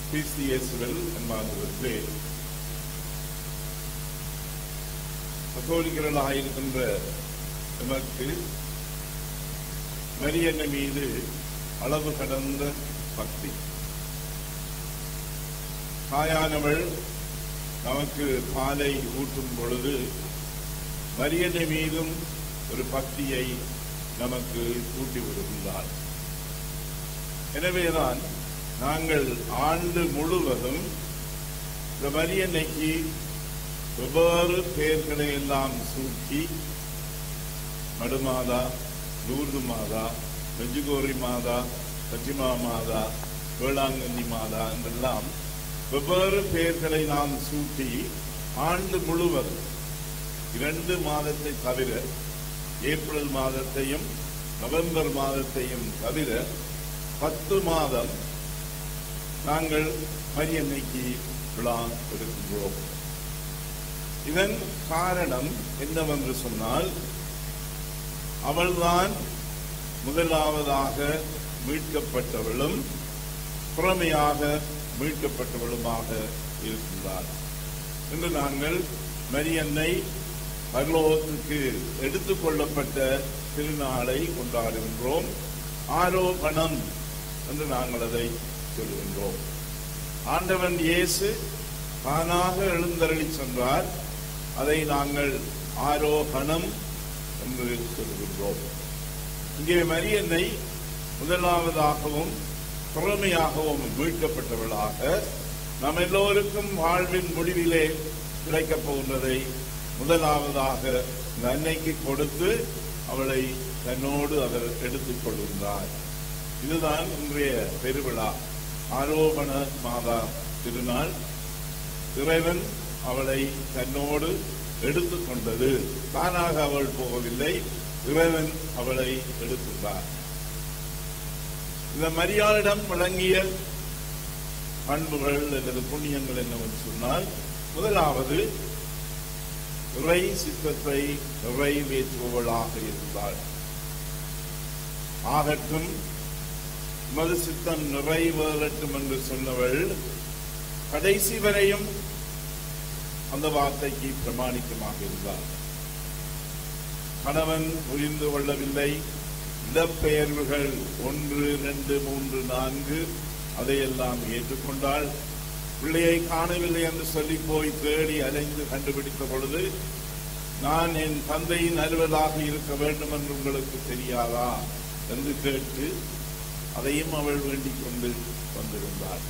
பிசிஎஸ்வில் என்பார்களே கத்தோலிக்கர்களாக இருக்கின்ற எமக்கு மரியன்னை மீது அளவு கடந்த பக்தி தாயானவள் நமக்கு பாலை ஊட்டும் பொழுது மரியன்னை மீதும் ஒரு பக்தியை நமக்கு ஊட்டி விடுகின்றார் எனவேதான் நாங்கள் ஆண்டு முழுவதும் இந்த மரியன்னைக்கு வெவ்வேறு பெயர்களை எல்லாம் சூட்டி மடுமாதா லூர்து மாதா நெஞ்சுகோரி மாதா பச்சிமா மாதா வேளாங்கண்ணி மாதா என்றெல்லாம் வெவ்வேறு பெயர்களை நாம் சூட்டி ஆண்டு முழுவதும் இரண்டு மாதத்தை தவிர ஏப்ரல் மாதத்தையும் நவம்பர் மாதத்தையும் தவிர பத்து மாதம் நாங்கள் மரியன்னைக்கு விழா எடுக்கின்றோம் இதன் காரணம் என்னவென்று சொன்னால் அவள்தான் முதலாவதாக மீட்கப்பட்டவளும் புறமையாக மீட்கப்பட்டவளுமாக இருக்கின்றார் இன்று நாங்கள் மரியன்னை பரலோகத்துக்கு எடுத்துக் கொள்ளப்பட்ட திருநாளை கொண்டாடுகின்றோம் ஆரோபணம் என்று நாங்கள் அதை சொல்கின்றோம் ஆண்டவன் இயேசு தானாக எழுந்தருளி சென்றார் அதை நாங்கள் ஆரோகணம் என்று சொல்கின்றோம் இங்கே மரியன்னை முதலாவதாகவும் திறமையாகவும் மீட்கப்பட்டவளாக நம் எல்லோருக்கும் வாழ்வின் முடிவிலே கிடைக்கப் போகின்றதை முதலாவதாக இந்த அன்னைக்கு கொடுத்து அவளை தன்னோடு அவர் எடுத்துக் கொள்கின்றார் இதுதான் இன்றைய பெருவிழா ஆரோபண மாதா திருநாள் இறைவன் அவளை தன்னோடு எடுத்துக் கொண்டது தானாக அவள் போகவில்லை இறைவன் அவளை எடுத்துள்ளார் இந்த மரியாளிடம் வழங்கிய பண்புகள் அல்லது புண்ணியங்கள் என்னவென்று சொன்னால் முதலாவது இறை சித்தத்தை நிறைவேற்றுபவளாக இருந்தாள் ஆகட்டும் மது சித்தம் நிறைவேறட்டும் என்று சொன்னவள் கடைசி வரையும் அந்த வார்த்தைக்கு பிரமாணிக்கமாக இருந்தார் கணவன் புரிந்து கொள்ளவில்லை இடப்பெயர்வுகள் ஒன்று ரெண்டு மூன்று நான்கு அதையெல்லாம் ஏற்றுக்கொண்டால் பிள்ளையை காணவில்லை என்று சொல்லி போய் தேடி அலைந்து கண்டுபிடித்த பொழுது நான் என் தந்தையின் அலுவலாக இருக்க வேண்டும் என்று உங்களுக்கு தெரியாதா என்று கேட்டு அதையும் அவள் வேண்டிக் கொண்டு வந்திருந்தார்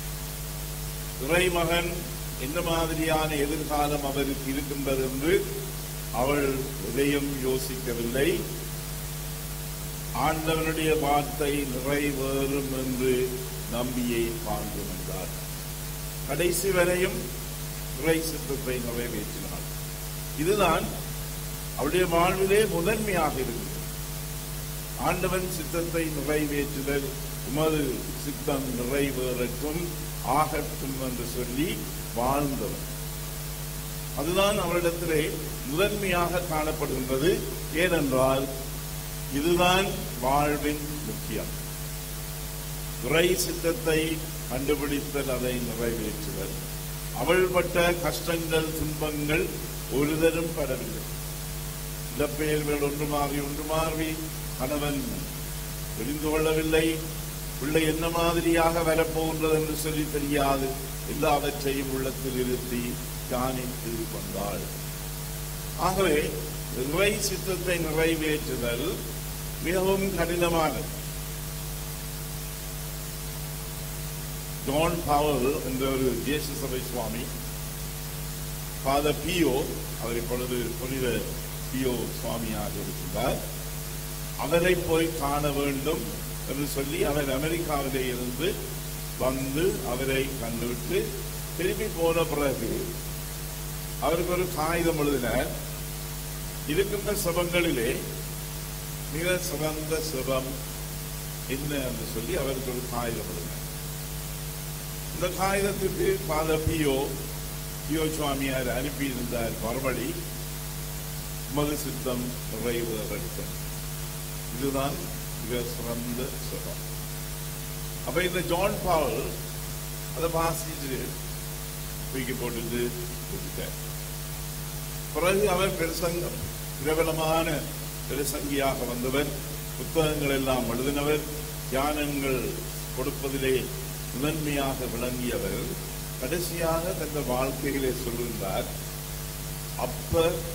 இறைமகன் என்ன மாதிரியான எதிர்காலம் அவருக்கு இருக்கின்றது என்று அவள் எதையும் யோசிக்கவில்லை ஆண்டவனுடைய வார்த்தை நிறைவேறும் என்று நம்பியை வாழ்ந்து வந்தார் கடைசி வரையும் இறை சித்தத்தை நிறைவேற்றினார் இதுதான் அவருடைய வாழ்விலே முதன்மையாக இருக்கிறது ஆண்டவன் சித்தத்தை நிறைவேற்றுதல் உமது சித்தம் நிறைவேறட்டும் ஆகட்டும் என்று சொல்லி வாழ்ந்தவர் அதுதான் அவரிடத்திலே முதன்மையாக காணப்படுகின்றது ஏனென்றால் இதுதான் வாழ்வின் முக்கியம் இறை சித்தத்தை கண்டுபிடித்தல் அதை நிறைவேற்றுதல் அவள் பட்ட கஷ்டங்கள் துன்பங்கள் ஒருதரும் படவில்லை இடப்பெயர்கள் ஒன்று மாறி ஒன்று மாறி கணவன் புரிந்து கொள்ளவில்லை பிள்ளை என்ன மாதிரியாக வரப்போகின்றது என்று சொல்லி தெரியாது எல்லாவற்றையும் உள்ளத்தில் இருத்தி தியானித்து வந்தாள் ஆகவே இறை சித்தத்தை நிறைவேற்றுதல் மிகவும் கடினமானது ஜான் பவல் என்ற ஒரு தேச சபை சுவாமி ஃபாதர் பியோ அவர் இப்பொழுது புனித பியோ சுவாமியாக இருக்கின்றார் அவரை போய் காண வேண்டும் என்று சொல்லி அவர் அமெரிக்காவிலே இருந்து வந்து அவரை கண்டுவிட்டு திரும்பி போன பிறகு அவருக்கு ஒரு காகிதம் எழுதினார் இருக்கின்ற சபங்களிலே மிக சிறந்த சிவம் என்ன என்று சொல்லி அவருக்கு ஒரு காகிதம் எழுதினார் இந்த காகிதத்துக்கு பாத பியோ பியோ சுவாமியார் அனுப்பியிருந்தார் மறுபடி மது சித்தம் நிறைவேறட்டும் இதுதான் மிக சிறந்த சிவம் அப்ப இந்த ஜான் பால் அதை வாசிச்சு தூக்கி போட்டுட்டு விட்டுட்டார் பிறகு அவர் பெருசங்கம் பிரபலமான பெருசங்கியாக வந்தவர் புத்தகங்கள் எல்லாம் எழுதினவர் தியானங்கள் கொடுப்பதிலே முதன்மையாக விளங்கியவர் கடைசியாக தந்த வாழ்க்கையிலே சொல்கின்றார் அப்ப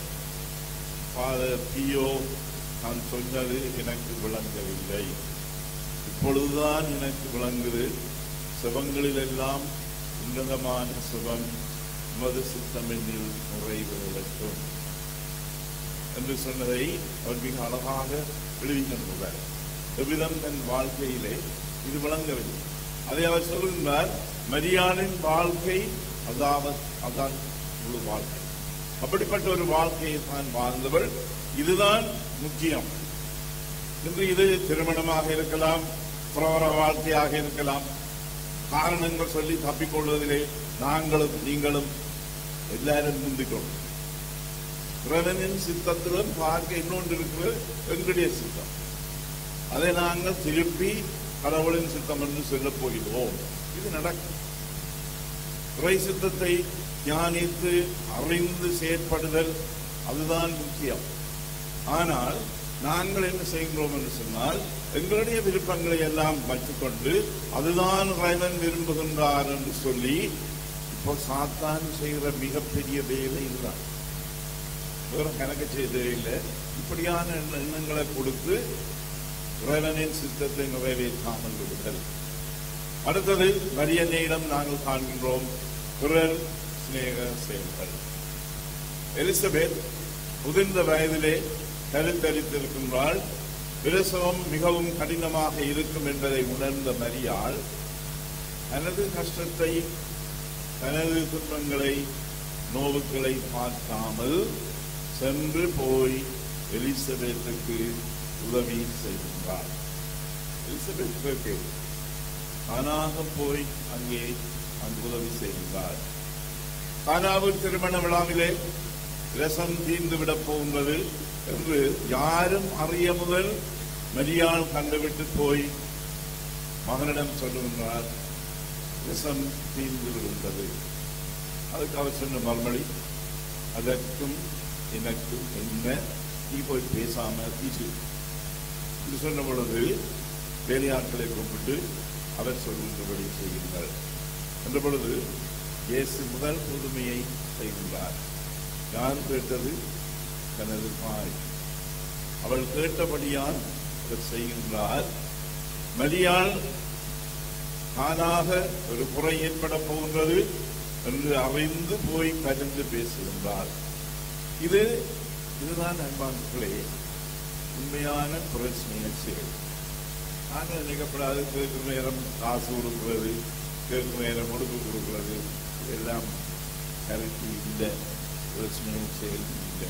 ஃபாதர் பியோ நான் சொன்னது எனக்கு விளங்கவில்லை இப்பொழுதுதான் எனக்கு விளங்குது சிவங்களில் எல்லாம் உன்னதமான சிவம் உமது சித்தமென்னில் நிறைவேறட்டும் என்று சொன்னதை அவர் மிக அழகாக எழுதி தந்துள்ளார் எவ்விதம் தன் வாழ்க்கையிலே இது விளங்கவில்லை அதை அவர் சொல்கின்றார் மரியாளின் வாழ்க்கை அதாவது அதான் முழு வாழ்க்கை அப்படிப்பட்ட ஒரு வாழ்க்கையை தான் வாழ்ந்தவள் இதுதான் முக்கியம் இன்று இது திருமணமாக இருக்கலாம் புறவர வாழ்க்கையாக இருக்கலாம் காரணங்கள் சொல்லி தப்பிக்கொள்வதிலே நாங்களும் நீங்களும் எல்லாரும் முந்திக்கொள்ளும் இறைவனின் சித்தத்திலும் பார்க்க இன்னொன்று இருக்கிறது எங்களுடைய சித்தம் அதை நாங்கள் திருப்பி கடவுளின் சித்தம் என்று சொல்லப் போகிறோம் இது நடக்கும் இறை சித்தத்தை தியானித்து அறிந்து செயற்படுதல் அதுதான் முக்கியம் ஆனால் நாங்கள் என்ன செய்கிறோம் என்று சொன்னால் எங்களுடைய விருப்பங்களை எல்லாம் வச்சுக்கொண்டு அதுதான் இறைவன் விரும்புகின்றார் என்று சொல்லி இப்போ சாத்தான் செய்கிற மிகப்பெரிய வேலை இதுதான் வேற கணக்கு செய்தே இல்லை இப்படியான எண்ண- எண்ணங்களை கொடுத்து இறைவனின் சித்தத்தை நிறைவேற்றாமல் விடுதல் அடுத்தது மரியன்னையிடம் நாங்கள் காண்கின்றோம் பிறர் சிநேக செயல்கள் எலிசபெத் முதிர்ந்த வயதிலே கருத்தரித்திருக்கின்றாள் பிரசவம் மிகவும் கடினமாக இருக்கும் என்பதை உணர்ந்த மரியாள் தனது கஷ்டத்தை தனது துன்பங்களை நோவுகளை பார்க்காமல் சென்று போய் எலிசபெத்துக்கு உதவி செய்கின்றார் எலிசபெத்துக்கு தானாக போய் அங்கே அங்கு உதவி செய்கின்றார் கானாவூர் திருமண விழாவிலே ரசம் தீர்ந்து விடப் போகின்றது என்று யாரும் அறிய முதல் மரியாள் கண்டுவிட்டு போய் மகனிடம் சொல்லுகின்றார் ரசம் தீர்ந்து விடுகின்றது அதுக்கு அவர் சொன்ன மறுமொழி அதற்கும் எனக்கும் என்ன நீ போய் பேசாம தீச்சு என்று சொன்ன பொழுது வேலையாட்களை கூப்பிட்டு அவர் சொல்கின்றபடி செய்கின்றார் என்ற பொழுது இயேசு முதல் புதுமையை செய்கின்றார் யார் கேட்டது தனது தாய் அவள் கேட்டபடியால் அவர் செய்கின்றார் மரியாள் தானாக ஒரு குறை ஏற்பட போகின்றது என்று அறிந்து போய் கலந்து பேசுகின்றார் இது இதுதான் அன்பான்களே உண்மையான பிரச்சனையை செயல் நாங்கள் நினைக்கப்படாது கேட்கும் நேரம் காசு கொடுக்கிறது கேட்கும் நேரம் கொடுப்பு கொடுக்கிறது இதெல்லாம் கருத்து இல்லை பிரச்சனையை செயல் இல்லை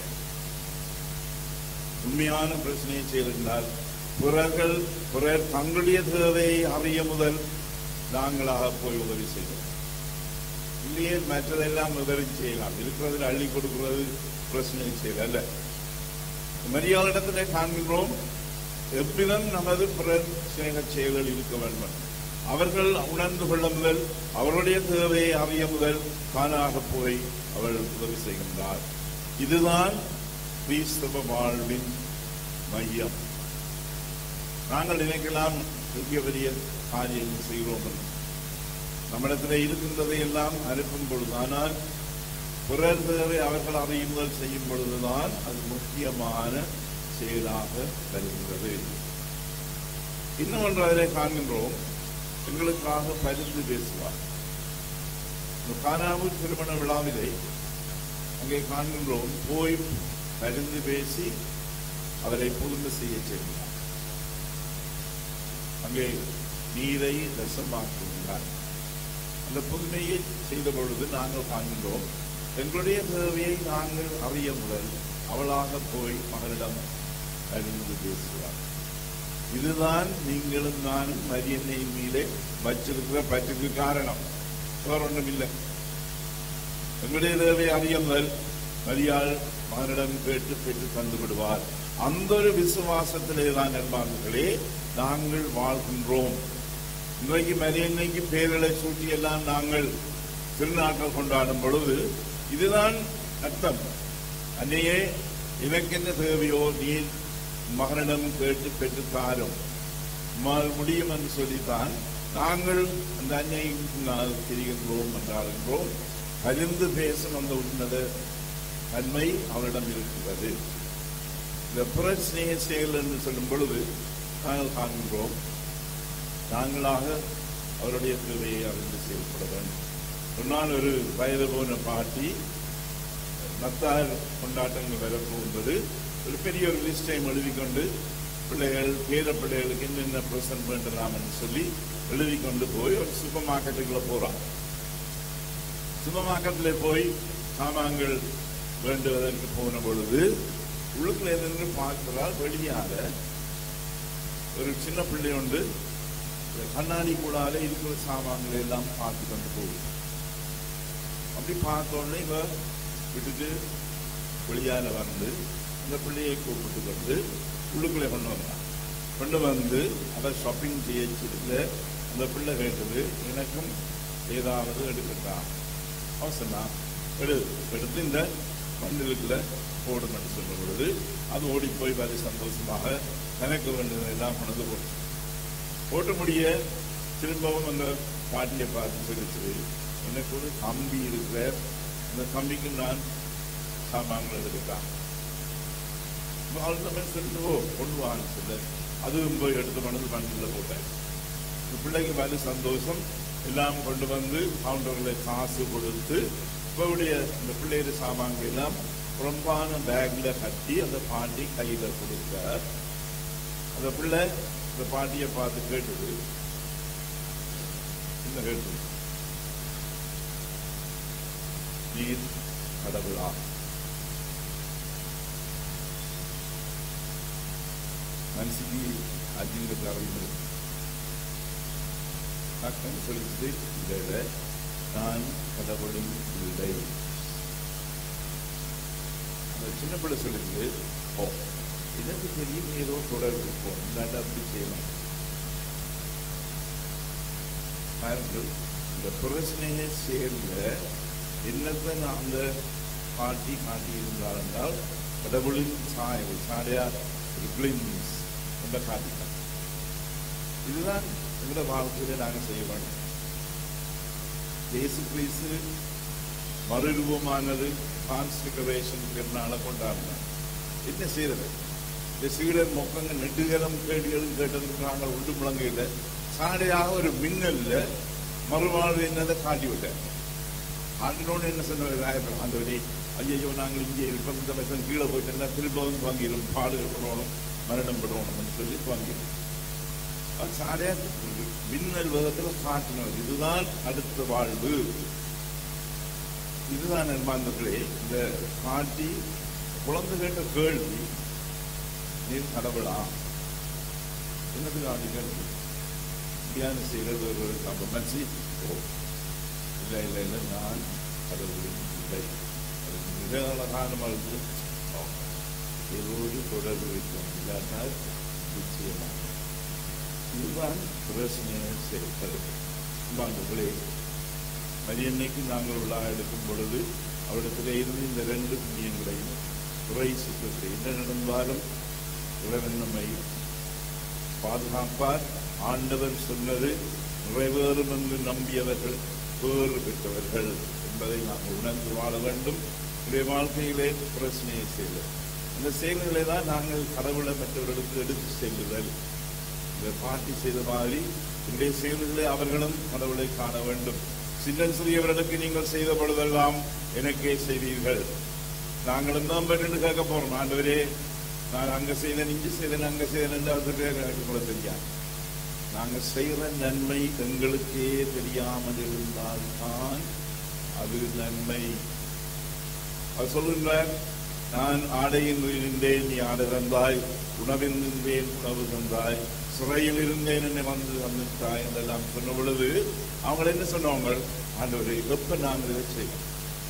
உண்மையான பிரச்சனையை செயல் என்றால் பிறர்கள் பிறர் தங்களுடைய தேவையை அறிய முதல் நாங்களாக போய் உதவி செய்கிறோம் இல்லையே மற்றதெல்லாம் உதவி செய்யலாம் இருக்கிறதில் அள்ளி கொடுக்கிறது பிரச்சனை செய்யல அல்ல மரியாதையிடத்திலே காண்கின்றோம் எவ்விதம் நமது பிறர் சிநேக செயல்கள் இருக்க வேண்டும் அவர்கள் உணர்ந்து கொள்ள முதல் அவருடைய தேவையை அறிய முதல் தானாக போய் அவள் உதவி செய்கின்றார் இதுதான் கிறிஸ்தவ வாழ்வின் மையம் நாங்கள் நினைக்கலாம் பெரிய பெரிய காரியங்கள் செய்கிறோம் என்று. நம்மிடத்தில் இருக்கின்றதை எல்லாம் அனுப்பும் பொழுது ஆனால் பிறர் தேவை அவர்கள் அறியுதல் செய்யும் பொழுதுதான் அது முக்கியமான செயலாக வருகின்றது இன்னும் ஒன்று அதிலே காண்கின்றோம் எங்களுக்காக பரிந்து பேசுவார் இந்த கானாவூர் திருமண விழாவிலே அங்கே காண்கின்றோம் போய் பரிந்து பேசி அவரை புதுமை செய்ய செய்கிறார் அங்கே நீரை ரசமாக்குகிறார் அந்த புதுமையை செய்த பொழுது நாங்கள் காண்கின்றோம் எங்களுடைய தேவையை நாங்கள் அறிய முதல் அவளாக போய் மகளிடம் அறிந்து பேசுவார் இதுதான் நீங்களும் நானும் மரியன்னை மீதே வச்சிருக்கிற பற்றுக்கு காரணம் வேற ஒன்றும் இல்லை எங்களுடைய தேவை அறிய முதல் மரியாள் மகனிடம் கேட்டு பெற்று தந்து விடுவார் அந்த ஒரு விசுவாசத்திலே தான் நண்பார்களே நாங்கள் வாழ்கின்றோம் இன்றைக்கு மரியன்னைக்கு பேரலை சூட்டி எல்லாம் நாங்கள் திருநாட்கள் கொண்டாடும் பொழுது இதுதான் அர்த்தம் அன்னையே எனக்கு என்ன தேவையோ நீ மகனிடம் கேட்டு பெற்று தாரும் உம்மால் முடியும் என்று சொல்லித்தான் நாங்கள் அந்த அன்னையை திரிகின்றோம் என்றாருன்றோம் அறிந்து பேசும் அந்த உன்னத தன்மை அவரிடம் இருக்கிறது இந்த புற சிநேக செயல் என்று சொல்லும் பொழுது நாங்கள் காண்கின்றோம் நாங்களாக அவருடைய தேவையை அறிந்து செயல்பட வேண்டும் ஒரு நாள் ஒரு வயது போன பாட்டி நத்தார் கொண்டாட்டங்கள் வரப்போகும்போது ஒரு பெரிய ஒரு லிஸ்டையும் எழுதி கொண்டு பிள்ளைகள் பேர பிள்ளைகளுக்கு என்னென்ன பிரசன்ட் பண்ணலாம் என்று சொல்லி எழுதி கொண்டு போய் ஒரு சூப்பர் மார்க்கெட்டுக்குள்ள போறான் சூப்பர் மார்க்கெட்ல போய் சாமான்கள் வேண்டுவதற்கு போன பொழுது உள்ளுக்குள்ள நின்று பார்க்கிறால் வெளியாக ஒரு சின்ன பிள்ளை உண்டு இந்த கண்ணாடி கூடால இருக்கிற சாமான்களை எல்லாம் பார்த்து கொண்டு போகுது அப்படி பார்த்த உடனே இவ விட்டுட்டு வெளியால வந்து அந்த பிள்ளையை கூப்பிட்டு கொண்டு உள்ளுக்குள்ளே கொண்டு வந்தான் கொண்டு வந்து அதை ஷாப்பிங் செய்யல அந்த பிள்ளை கேட்டது எனக்கும் ஏதாவது எடுக்கட்டான் அவன் சொன்னான் எடு எடுத்து இந்த மண்டலுக்குள்ள போடும் என்று சொல்லும் பொழுது அது ஓடி போய் வரை சந்தோஷமாக தனக்கு வேண்டியதெல்லாம் கொண்டு போச்சு போட்டு முடிய திரும்பவும் அந்த பாட்டியை பார்த்து சொல்லிச்சு எனக்கு ஒரு கம்பி இருக்கிற அந்த கம்பிக்கு நான் சாமான்கள் எடுத்துட்டான் சொல்லுவோ கொண்டு வாங்க சொல்ல அதுவும் போய் எடுத்து மனது மண்ணில் போட்டேன் இந்த பிள்ளைக்கு வலு சந்தோஷம் எல்லாம் கொண்டு வந்து கவுண்டர்களை காசு கொடுத்து இப்பவுடைய இந்த பிள்ளையோட சாமான்கள் எல்லாம் புறம்பான பேக்ல கட்டி அந்த பாட்டி கையில கொடுக்க அந்த பிள்ளை இந்த பாட்டியை பார்த்து கேட்டது என்ன கேட்டது நீர் கடவுளா மனசுக்கு அதிகத்தை அறிவு டாக்டர் சொல்லிட்டு இல்லை நான் கடவுளின் இல்லை அந்த சின்ன பிள்ளை சொல்லிட்டு ஓ எனக்கு தெரியும் ஏதோ தொடர்பு இருக்கும் இல்லாட்ட அப்படி செய்யலாம் பாருங்கள் இந்த பிரச்சனையை சேர்ந்த என்னத்தை நான் அந்த காட்டி காட்டி இருந்தால் என்றால் கடவுளின் சாயல் சாடையா கிளிம்ஸ் என்ற காட்டிட்டான் இதுதான் எங்களோட வாழ்க்கையில நாங்கள் செய்ய வேண்டும் இயேசு கிறிஸ்து மறுரூபமானது கான்ஸ்டிகரேஷன் பெருநாளை கொண்டாடினார் என்ன செய்யறது இந்த சீடர் மொக்கங்க நெடுகரம் கேடுகளும் கேட்டதுக்கு நாங்கள் உண்டு முழங்கையில் சாடையாக ஒரு மின்னல்ல மறுவாழ்வு என்னதை காட்டி விட்டேன் ஆண்டினோடு என்ன சொன்ன அந்த வழி ஐயோ நாங்கள் இங்கே இருப்போம் இந்த வயசு கீழே போயிட்டு திரும்பவும் வாங்கிடும் பாடு விடணும் மரணம் விடணும்னு சொல்லி வாங்கிடும் அது சாடையா மின்னல் விதத்தில் காட்டினது இதுதான் அடுத்த வாழ்வு இதுதான் நண்பாந்தர்களே இந்த காட்டி குழந்தை கேட்ட கேள்வி நீர் கடவுளா என்னது காட்டி கேள்வி தியானம் செய்கிறது ஒரு நம்ம மனசி ஓ இல்லை இல்லை இல்லை நான் கடவுளின் இல்லை அது மிக அழகான இருக்கு ஏதோ ஒரு தொடர்பு இருக்கும் இல்லாட்டால் நிச்சயமாக இதுதான் பிரச்சனையை செயல்படுது அன்பாண்டவர்களே மரியன்னைக்கு நாங்கள் விழா எடுக்கும் பொழுது அவரிடத்தில் இருந்து இந்த ரெண்டு புண்ணியங்களையும் துறை சுத்தத்தை என்ன நடந்தாலும் இறைவன் நம்மை பாதுகாப்பார் ஆண்டவர் சொன்னது நிறைவேறும் என்று நம்பியவர்கள் பேறு பெற்றவர்கள் என்பதை நாங்கள் உணர்ந்து வாழ வேண்டும் இன்றைய வாழ்க்கையிலே பிரச்சனையை செய்தல் இந்த செயல்களை தான் நாங்கள் கடவுளை மற்றவர்களுக்கு எடுத்து செல்லுதல் இந்த பாட்டி செய்த மாதிரி இன்றைய செயல்களை அவர்களும் கடவுளை காண வேண்டும் சின்ன சிறியவர்களுக்கு நீங்கள் செய்த பொழுதெல்லாம் எனக்கே செய்தீர்கள் நாங்களும் தான் பெற்று கேட்க போறோம் ஆண்டவரே நான் அங்க செய்தேன் இங்க செய்தேன் அங்க செய்தேன் எனக்கு கூட தெரியாது நாங்க செய்யற நன்மை எங்களுக்கே தெரியாமல் இருந்தால்தான் அது நன்மை அது சொல்லுகிறார் நான் ஆடையில் இருந்தேன் நீ ஆடை தந்தாய் உணவில் இருந்தேன் உணவு தந்தாய் சிறையில் இருந்தேன் என்னை வந்து வந்துட்டாய் என்றெல்லாம் சொன்ன பொழுது அவங்க என்ன சொன்னவங்க ஆண்டவரை எப்ப நாங்கள் இதை செய்வோம்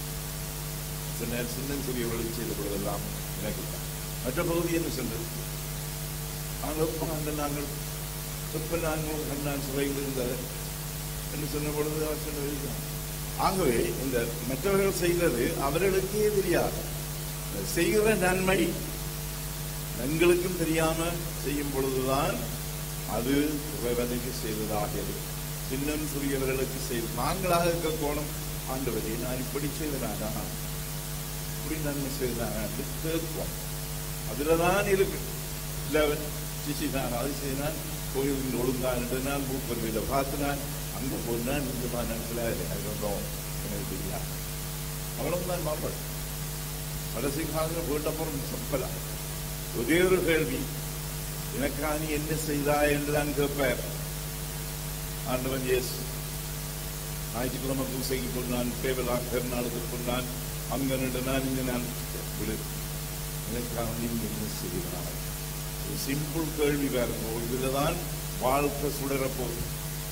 சின்ன சின்ன சிறியவர்களுக்கு செய்த பொழுதெல்லாம் எனக்கு தான். மற்ற பகுதி என்ன சொன்னது நாங்கள் எப்ப ஆண்டு நாங்கள் எப்ப நான் உங்களுக்கு நான் சிறையில் இருந்தது என்று சொன்ன பொழுது அவர் சொன்னது இதுதான். ஆகவே இந்த மற்றவர்கள் செய்தது அவர்களுக்கே தெரியாது செய்கிற நன்மை எங்களுக்கும் தெரியாம செய்யும் பொழுதுதான் அது இறைவனுக்கு செய்ததாக இருக்கும் சின்னம் சிறியவர்களுக்கு செய்து நாங்களாக இருக்க கோணம் ஆண்டவரே நான் இப்படி செய்தனாடா இப்படி நன்மை செய்தனாடா என்று கேட்போம் அதுலதான் இருக்கு இல்லவன் சிசி நான் அதை செய்தான் கோயிலில் ஒழுங்கான் நான் மூப்பர்வில பார்த்தினான் அங்க போனான் இந்த மாநிலத்தில் எனக்கு தெரியாது அவ்வளவுதான் மாப்பள் கடைசி காலத்தில் போட்டப்புறம் சப்பலா ஒரே ஒரு கேள்வி எனக்கா நீ என்ன செய்தாய் என்று நான் கேட்பார் ஆண்டவன் இயேசு ஞாயிற்றுக்கிழமை பூசைக்கு கொண்டான் பேவலாக கருநாளுக்கு கொண்டான் அங்க நின்று நான் இங்க நான் விடு எனக்காக நீ என்ன செய்தாய் ஒரு சிம்பிள் கேள்வி பாருங்க இதுலதான் வாழ்க்கை சுடர போகுது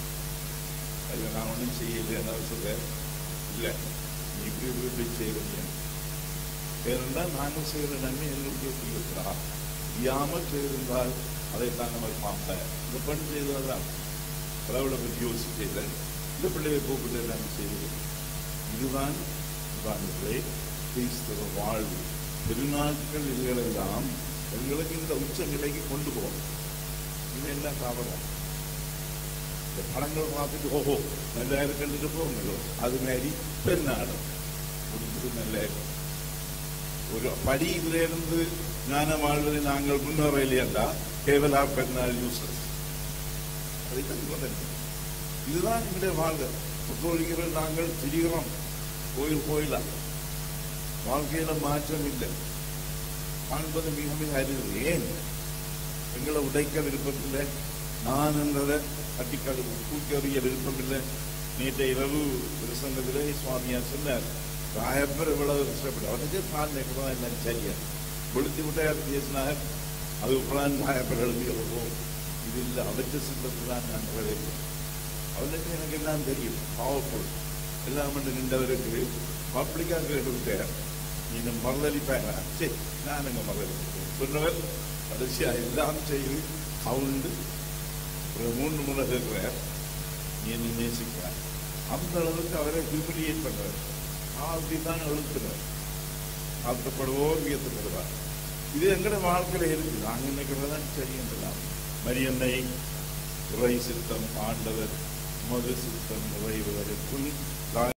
அதுல நான் ஒன்றும் செய்யல என்ன சொல்ற இல்ல நீ இப்படி இப்படி இப்படி செய்யறீங்க ஏனென்றால் நாங்கள் செய்கிற நன்மை எங்களுக்கு எப்படி இருக்கிறா தெரியாமல் செய்திருந்தால் அதைத்தான் நம்ம பார்ப்பேன் இந்த பெண் செய்ததான் கடவுளை பற்றி யோசித்தேன் இந்த பிள்ளையை கூப்பிட்டு நாங்கள் செய்தது இதுதான் உதாரணங்களே கிறிஸ்தவ வாழ்வு பெருநாட்கள் இதுகளெல்லாம் எங்களுக்கு இந்த உச்ச நிலைக்கு கொண்டு போகும் இது என்ன காரணம் இந்த படங்கள் பார்த்துட்டு ஓஹோ நல்லா இருக்குன்ட்டு போங்களோ அது மாதிரி பெருநாடு முடிஞ்சது நல்லா இருக்கும் ஒரு படி இதுல இருந்து ஞான வாழ்வதை நாங்கள் முன்னேறலையல்லா கேவலா பெருநாள் யூசஸ் அதைத்தான் சொல்றேன் இதுதான் எங்களுடைய வாழ்க்கை ஒத்துழைக்கிற நாங்கள் திரிகிறோம் கோயில் கோயிலா வாழ்க்கையில மாற்றம் இல்லை காண்பது மிக மிக அரிது ஏன் எங்களை உடைக்க விருப்பமில்லை நான் என்றதை கட்டிக்காடு தூக்கி அறிய விருப்பமில்லை நேற்றைய இரவு பிரசங்கத்திலே சுவாமியார் சொன்னார் ராயப்பர் இவ்வளவு கஷ்டப்பட்டு அவனுக்கு தான் நினைக்கிறோம் என்ன சரியா வெளுத்தி விட்டார் பேசினார் அது இப்பதான் ராயப்பர் எழுதி வருவோம் இது இல்லை அவற்ற சிந்தத்தில் தான் நான் விளைவிப்பேன் அவனுக்கு எனக்கு எல்லாம் தெரியும் பவர்ஃபுல் எல்லாம் பண்ணி நின்றவருக்கு பப்ளிக்கா கேட்டு விட்டார் நீ மறுதளிப்பாங்க சரி நான் எங்க மறுதளிப்பேன் சொன்னவர் கடைசியா எல்லாம் செய்து கவுண்டு ஒரு மூன்று முறை கேட்கிறார் நீ என்னை நேசிக்கிறார் அந்த அளவுக்கு அவரை ஹியூமிலியேட் பண்றார் அப்படித்தான் எழுப்புறார் தாழ்த்தப்படுவோர் உயர்த்தப்படுவார் இது எங்கட வாழ்க்கையில இருக்கு நாங்க நினைக்கிறதான் சரி என்றலாம் மரியன்னை இறை சித்தம் ஆண்டவர் மது சித்தம் நிறைவுவதற்குள்